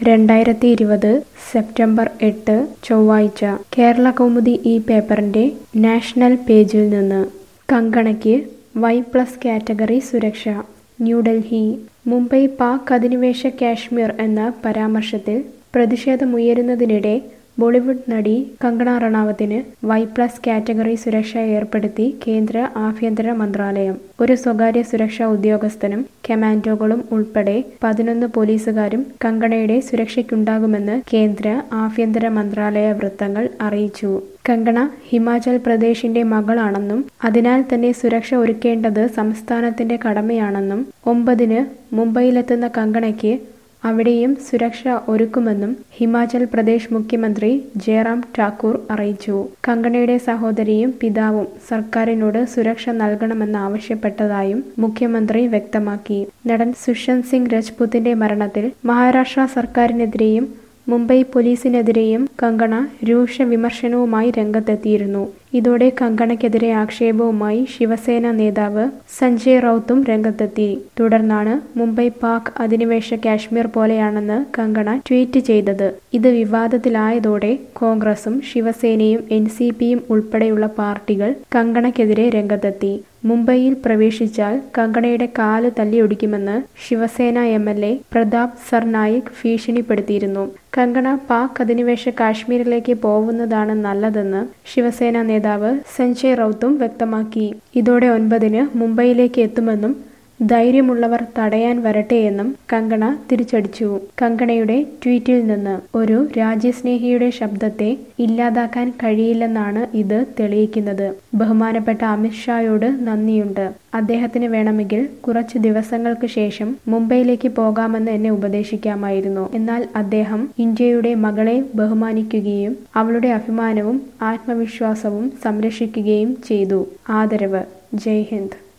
രണ്ടായിരത്തി ഇരുപത് സെപ്റ്റംബർ എട്ട് ചൊവ്വാഴ്ച കേരള കൗമുദി ഈ പേപ്പറിന്റെ നാഷണൽ പേജിൽ നിന്ന് കങ്കണയ്ക്ക് വൈ പ്ലസ് കാറ്റഗറി സുരക്ഷ ന്യൂഡൽഹി മുംബൈ പാക് അധിനിവേശ കാശ്മീർ എന്ന പരാമർശത്തിൽ പ്രതിഷേധമുയരുന്നതിനിടെ ബോളിവുഡ് നടി കങ്കണ റണാവത്തിന് വൈ പ്ലസ് കാറ്റഗറി സുരക്ഷ ഏർപ്പെടുത്തി കേന്ദ്ര ആഭ്യന്തര മന്ത്രാലയം ഒരു സ്വകാര്യ സുരക്ഷാ ഉദ്യോഗസ്ഥനും കമാൻഡോകളും ഉൾപ്പെടെ പതിനൊന്ന് പോലീസുകാരും കങ്കണയുടെ സുരക്ഷയ്ക്കുണ്ടാകുമെന്ന് കേന്ദ്ര ആഭ്യന്തര മന്ത്രാലയ വൃത്തങ്ങൾ അറിയിച്ചു കങ്കണ ഹിമാചൽ പ്രദേശിന്റെ മകളാണെന്നും അതിനാൽ തന്നെ സുരക്ഷ ഒരുക്കേണ്ടത് സംസ്ഥാനത്തിന്റെ കടമയാണെന്നും ഒമ്പതിന് മുംബൈയിലെത്തുന്ന കങ്കണയ്ക്ക് അവിടെയും സുരക്ഷ ഒരുക്കുമെന്നും ഹിമാചൽ പ്രദേശ് മുഖ്യമന്ത്രി ജയറാം ഠാക്കൂർ അറിയിച്ചു കങ്കണയുടെ സഹോദരിയും പിതാവും സർക്കാരിനോട് സുരക്ഷ നൽകണമെന്നാവശ്യപ്പെട്ടതായും മുഖ്യമന്ത്രി വ്യക്തമാക്കി നടൻ സുഷന്ത് സിംഗ് രജ്പുത്തിന്റെ മരണത്തിൽ മഹാരാഷ്ട്ര സർക്കാരിനെതിരെയും മുംബൈ പോലീസിനെതിരെയും കങ്കണ രൂക്ഷ വിമർശനവുമായി രംഗത്തെത്തിയിരുന്നു ഇതോടെ കങ്കണയ്ക്കെതിരെ ആക്ഷേപവുമായി ശിവസേന നേതാവ് സഞ്ജയ് റൌത്തും രംഗത്തെത്തി തുടർന്നാണ് മുംബൈ പാക് അധിനിവേശ കാശ്മീർ പോലെയാണെന്ന് കങ്കണ ട്വീറ്റ് ചെയ്തത് ഇത് വിവാദത്തിലായതോടെ കോൺഗ്രസും ശിവസേനയും എൻ സി പിയും ഉൾപ്പെടെയുള്ള പാർട്ടികൾ കങ്കണയ്ക്കെതിരെ രംഗത്തെത്തി മുംബൈയിൽ പ്രവേശിച്ചാൽ കങ്കണയുടെ കാല് തല്ലിയൊടിക്കുമെന്ന് Shiv Sena M L A Pratap Sarnaik ഭീഷണിപ്പെടുത്തിയിരുന്നു കങ്കണ പാക് അധിനിവേശ കാശ്മീരിലേക്ക് പോകുന്നതാണ് നല്ലതെന്ന് ശിവസേന നേതാവ് സഞ്ജയ് റൌത്തും വ്യക്തമാക്കി ഇതോടെ ഒൻപതിന് മുംബൈയിലേക്ക് എത്തുമെന്നും ധൈര്യമുള്ളവർ തടയാൻ വരട്ടെയെന്നും കങ്കണ തിരിച്ചടിച്ചു കങ്കണയുടെ ട്വീറ്റിൽ നിന്ന് ഒരു രാജ്യസ്നേഹിയുടെ ശബ്ദത്തെ ഇല്ലാതാക്കാൻ കഴിയില്ലെന്നാണ് ഇത് തെളിയിക്കുന്നത് ബഹുമാനപ്പെട്ട അമിത്ഷായോട് നന്ദിയുണ്ട് അദ്ദേഹത്തിന് വേണമെങ്കിൽ കുറച്ച് ദിവസങ്ങൾക്ക് ശേഷം മുംബൈയിലേക്ക് പോകാമെന്ന് എന്നെ ഉപദേശിക്കാമായിരുന്നു എന്നാൽ അദ്ദേഹം ഇന്ത്യയുടെ മകളെ ബഹുമാനിക്കുകയും അവളുടെ അഭിമാനവും ആത്മവിശ്വാസവും സംരക്ഷിക്കുകയും ചെയ്തു ആദരവ് ജയ് ഹിന്ദ്